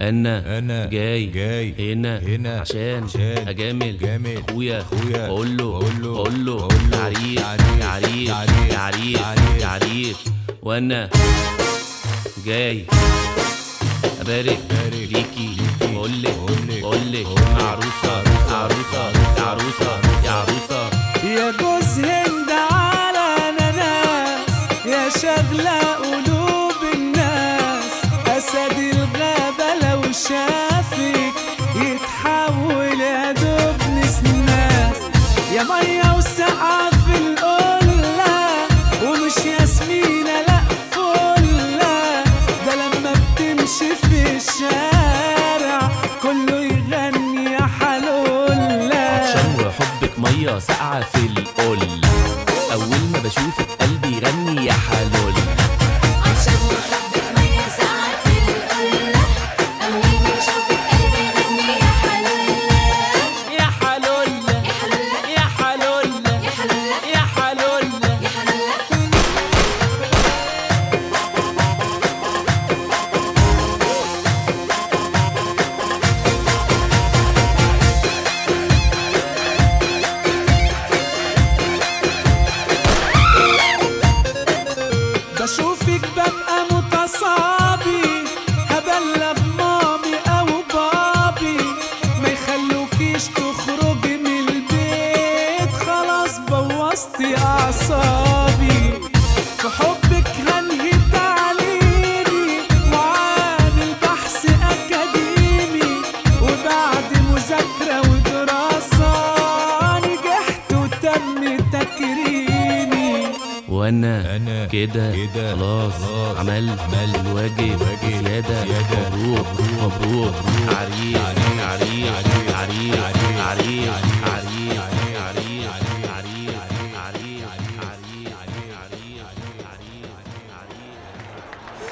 انا أنا جاي جاي هنا هنا عشان عشان اجامل أجامل اخويا أخويا اقول له أقول له اقول له أقول له تعريف تعريف تعريف تعريف تعريف تعريف تعريف وانا جاي ابارك بارك ليكي ليكي واقول لك وأقول لك واقول لك وأقول لك عروسه عروسه يا عروسه يا عروسه يا جوز هند على نناس يا شغلة قلوب الناس أسد الغابة لو شافك يتحول يا دوب نسناس يا مية وسقعة في القلة ومش ياسمينة لأ فلة ده لما بتمشي في الشارع كله يغني يا حلولة عشان وحبك ميه ساقعه في القل اول ما بشوفك قلبي يغني يا حلول عشان وحبك مية ساعة في القلة أول ما أشوفك قلبي يغني يا حلولة يا حلول يا حلولة يا حلول يا حلولة يا حلول يا حلولة بشوفك ببقى متصابي هبلغ مامي او بابي ما يخلوكيش تخرجي من البيت خلاص بوظتي اعصابي في حبك هنهي تعليمي وعامل بحث اكاديمي وبعد مذاكرة ودراسة نجحت وتم تكريمي وانا أنا كده كده خلاص خلاص عملت عملت الواجب الواجب زيادة زيادة مبروك مبروك عريس عريس عريس عريس